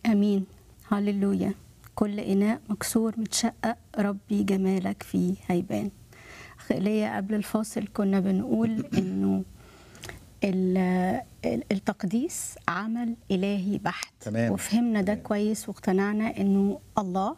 امين هللويا كل اناء مكسور متشقق ربي جمالك فيه هيبان اخ ايليا قبل الفاصل كنا بنقول انه ال- ال- التقديس عمل الهي بحت تمام. وفهمنا ده تمام. كويس واقتنعنا انه الله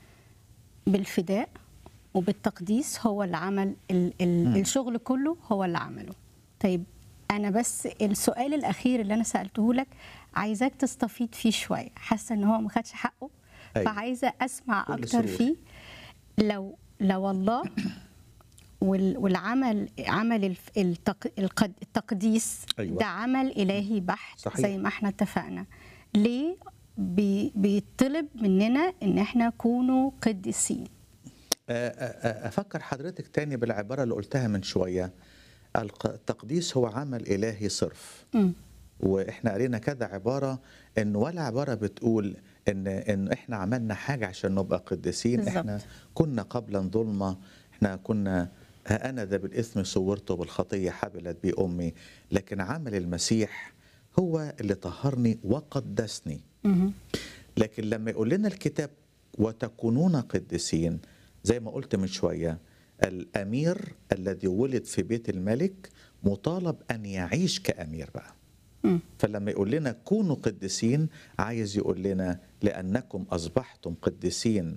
بالفداء وبالتقديس هو اللي عمل ال ال الشغل كله هو اللي عمله طيب انا بس السؤال الاخير اللي انا سالته لك عايزاك تستفيض فيه شويه حاسه ان هو ما خدش حقه أيوة. فعايزه اسمع كل اكتر سرور. فيه لو لو الله وال- والعمل عمل الف- التق- القد- التقديس أيوة. ده عمل الهي بحت صحيح. زي ما احنا اتفقنا ليه بي بيطلب مننا ان احنا نكونوا قديسين آه، آه، آه، افكر حضرتك تاني بالعباره اللي قلتها من شويه الق- التقديس هو عمل الهي صرف مم. واحنا قرينا كذا عباره ان ولا عباره بتقول ان ان احنا عملنا حاجه عشان نبقى قديسين بالظبط. احنا كنا قبلا ظلمه احنا كنا ها انا ذا بالاثم صورته بالخطيه حبلت بي امي لكن عمل المسيح هو اللي طهرني وقدسني مهم. لكن لما يقول لنا الكتاب وتكونون قديسين زي ما قلت من شويه الامير الذي ولد في بيت الملك مطالب ان يعيش كامير بقى مم. فلما يقول لنا كونوا قديسين عايز يقول لنا لانكم اصبحتم قديسين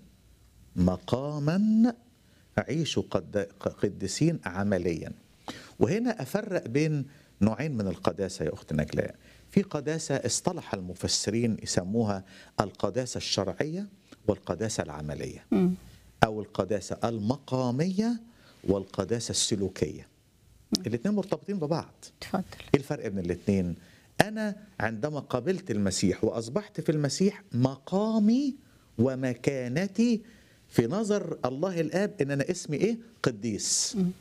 مقاما عيشوا قد- قديسين عمليا وهنا افرق بين نوعين من القداسه يا اخت نجلاء في قداسه اصطلح المفسرين يسموها القداسه الشرعيه والقداسه العمليه مم. او القداسه المقاميه والقداسه السلوكيه الاثنين مرتبطين ببعض اتفضل ايه الفرق بين الاثنين انا عندما قبلت المسيح واصبحت في المسيح مقامي ومكانتي في نظر الله الاب ان انا اسمي ايه قديس